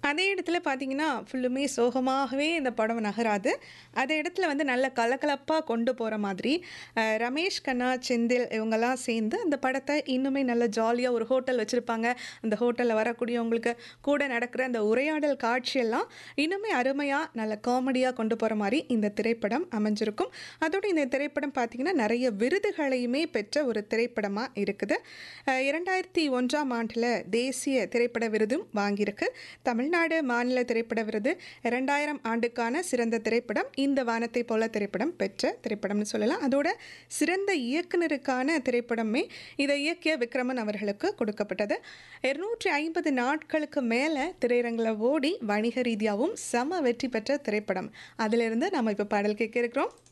அதே இடத்துல பார்த்தீங்கன்னா, ஃபுல்லுமே சோகமாகவே இந்த படம் நகராது. அதே இடத்துல வந்து நல்ல கலகலப்பா கொண்டு போற மாதிரி, அ ரமேஷ் கண்ணா, செந்தில் இவங்கலாம் சேர்ந்து அந்த படத்த இன்னுமே நல்ல ஜாலியா ஒரு ஹோட்டல் வச்சிருப்பாங்க. அந்த ஹோட்டல்ல வரக்கூடியவங்களுக்கு கூட நடக்கிற அந்த உரையாடல் காட்சியெல்லாம் இன்னுமே அருமையா, நல்ல காமெடியா கொண்டு போற மாரி இந்த திரைப்படம் அமைஞ்சிருக்கும். அதோட இந்த திரைப்படம் பார்த்தீங்கன்னா, நெறைய விருதுகளையுமே பெற்ற ஒரு திரைப்படமா இருக்குது. அ 2001ஆம் ஆண்டுல தேசிய திரைப்பட விருதும் வாங்கியிருக்கு. தமிழ்நாடு மாநில திரைப்பட விருது 2000 ஆண்டுக்கான சிறந்த திரைப்படம் இந்த வானத்தை போல திரைப்படம் பெற்ற திரைப்படம்னு சொல்லலாம். அதோட சிறந்த இயக்குனருக்கான திரைப்படமே இதை இயக்கிய விக்ரமன் அவர்களுக்கு கொடுக்கப்பட்டது. 250 நாட்களுக்கு மேல திரையரங்குல ஓடி வணிக ரீதியாவும் செம வெற்றி பெற்ற திரைப்படம். அதிலிருந்து நம்ம இப்ப பாடல் கேட்க இருக்கிறோம்.